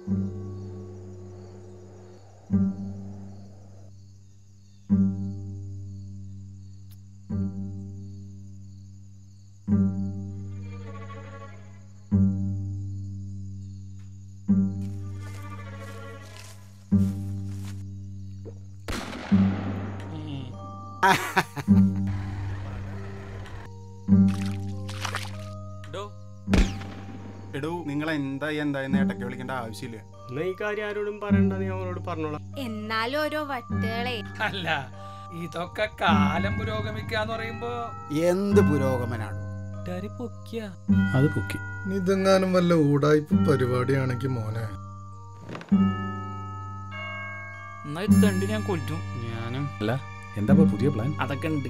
എടോ നിങ്ങൾ എന്തായി എന്തായി നേട്ടൊക്കെ വിളിക്കേണ്ട ആവശ്യമില്ല എന്നാ ഈ കാര്യം ആരോടും പറയണ്ട നീ അവനോട് പറഞ്ഞോളാം എന്നാലും ഓരോ വട്ടുകളെ അല്ല ഇതൊക്കെ കാലം പുരോഗമിക്കാന്ന് പറയുമ്പോ എന്ത് പുരോഗമനാണ് ഡരി പൊക്കിയ അത് പൊക്കി ഇതെങ്ങാനും വല്ല ഊടായ്പ പരിപാടിയാണെങ്കിൽ മോനെ എന്നാ ഇത് തണ്ടി ഞാൻ കൊല്ലും ഞാനും അല്ല എന്താ പുതിയ പ്ലാൻ അതൊക്കെ ഉണ്ട്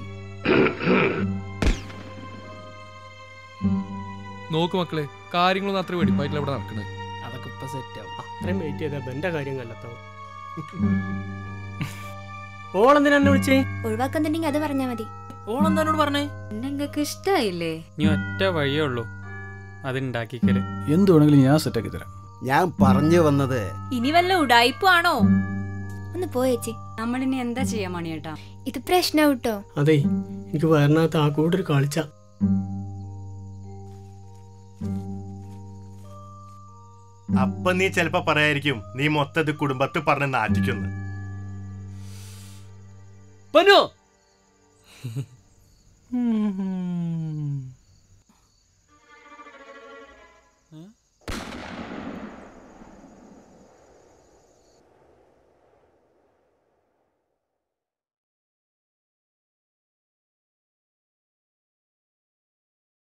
നോക്ക് മക്കളെ കാര്യങ്ങളൊന്നും അത്ര വെടിപ്പായിട്ടില്ല ഇവിടെ നടക്കണത് അതൊക്കെ ഇപ്പൊ സെറ്റ് ആവും അത്രയും വെയിറ്റ് ചെയ്താ എന്റെ കാര്യം കല്ലത്താവും ഓളെന്തിനാ എന്നെ വിളിച്ചേ ഒഴിവാക്കുന്നുണ്ടെങ്കിൽ അത് പറഞ്ഞാ മതി ഓളെന്താ എന്നോട് പറഞ്ഞേ നിങ്ങൾക്ക് ഇഷ്ടായില്ലേ ഇനി ഒറ്റ വഴിയേ ഉള്ളൂ അത് ഉണ്ടാക്കിക്കല് എന്ത് വേണമെങ്കിലും ഞാൻ സെറ്റാക്കി തരാം ഞാൻ പറഞ്ഞു വന്നത് ഇനി വല്ല ഉടായിപ്പാണോ ഒന്ന് പോയേച്ചി നമ്മളിനി എന്താ ചെയ്യാ മണിയേട്ടാ ഇത് പ്രശ്നം കേട്ടോ അതെ എനിക്ക് വയറിനകത്ത് ആ കൂട്ടൊരു കളിച്ച അപ്പൊ നീ ചെലപ്പോ പറയായിരിക്കും നീ മൊത്തത് കുടുംബത്ത് പറഞ്ഞ് നാറ്റിക്കുന്നു പനോ